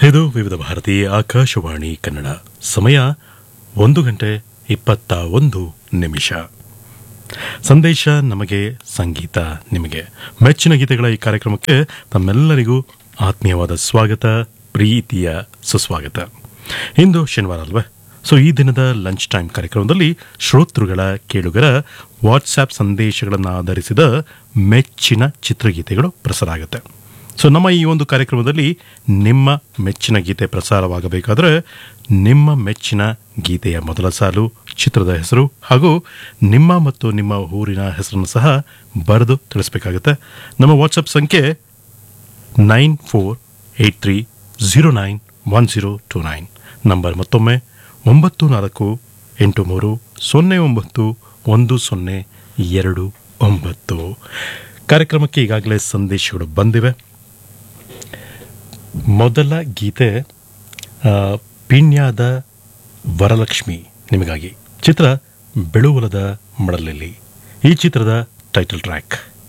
ಇದು ವಿವಿಧ ಭಾರತಿ ಆಕಾಶವಾಣಿ ಕನ್ನಡ ಸಮಯ ಒಂದು ಗಂಟೆ ಇಪ್ಪತ್ತ ಒಂದು ನಿಮಿಷ ಸಂದೇಶ ನಮಗೆ ಸಂಗೀತ ನಿಮಗೆ ಮೆಚ್ಚಿನ ಗೀತೆಗಳ ಈ ಕಾರ್ಯಕ್ರಮಕ್ಕೆ ತಮ್ಮೆಲ್ಲರಿಗೂ ಆತ್ಮೀಯವಾದ ಸ್ವಾಗತ ಪ್ರೀತಿಯ ಸುಸ್ವಾಗತ ಇಂದು ಶನಿವಾರ ಅಲ್ವೇ ಸೊ ಈ ದಿನದ ಲಂಚ್ ಟೈಮ್ ಕಾರ್ಯಕ್ರಮದಲ್ಲಿ ಶ್ರೋತೃಗಳ ಕೇಳುಗರ ವಾಟ್ಸ್ಆ್ಯಪ್ ಸಂದೇಶಗಳನ್ನು ಆಧರಿಸಿದ ಮೆಚ್ಚಿನ ಚಿತ್ರಗೀತೆಗಳು ಪ್ರಸಾರ ಆಗುತ್ತೆ ಸೊ ನಮ್ಮ ಈ ಒಂದು ಕಾರ್ಯಕ್ರಮದಲ್ಲಿ ನಿಮ್ಮ ಮೆಚ್ಚಿನ ಗೀತೆ ಪ್ರಸಾರವಾಗಬೇಕಾದ್ರೆ ನಿಮ್ಮ ಮೆಚ್ಚಿನ ಗೀತೆಯ ಮೊದಲ ಸಾಲು ಚಿತ್ರದ ಹೆಸರು ಹಾಗೂ ನಿಮ್ಮ ಮತ್ತು ನಿಮ್ಮ ಊರಿನ ಹೆಸರನ್ನು ಸಹ ಬರೆದು ತಿಳಿಸಬೇಕಾಗುತ್ತೆ ನಮ್ಮ ವಾಟ್ಸಪ್ ಸಂಖ್ಯೆ nine four eight three zero nine one zero two nine number ಮತ್ತೊಮ್ಮೆ ಒಂಬತ್ತು ನಾಲ್ಕು ಎಂಟು ಮೂರು ಸೊನ್ನೆ ಒಂಬತ್ತು ಒಂದು ಸೊನ್ನೆ ಎರಡು ಒಂಬತ್ತು ಕಾರ್ಯಕ್ರಮಕ್ಕೆ ಈಗಾಗಲೇ ಸಂದೇಶಗಳು ಬಂದಿವೆ ಮೊದಲ ಗೀತೆ ಆ, ಪಿಣ್ಯಾದ ವರಲಕ್ಷ್ಮಿ ನಿಮಗಾಗಿ ಚಿತ್ರ ಬೆಳುವಲದ ಮಡಲಲ್ಲಿ ಈ ಚಿತ್ರದ ಟೈಟಲ್ ಟ್ರ್ಯಾಕ್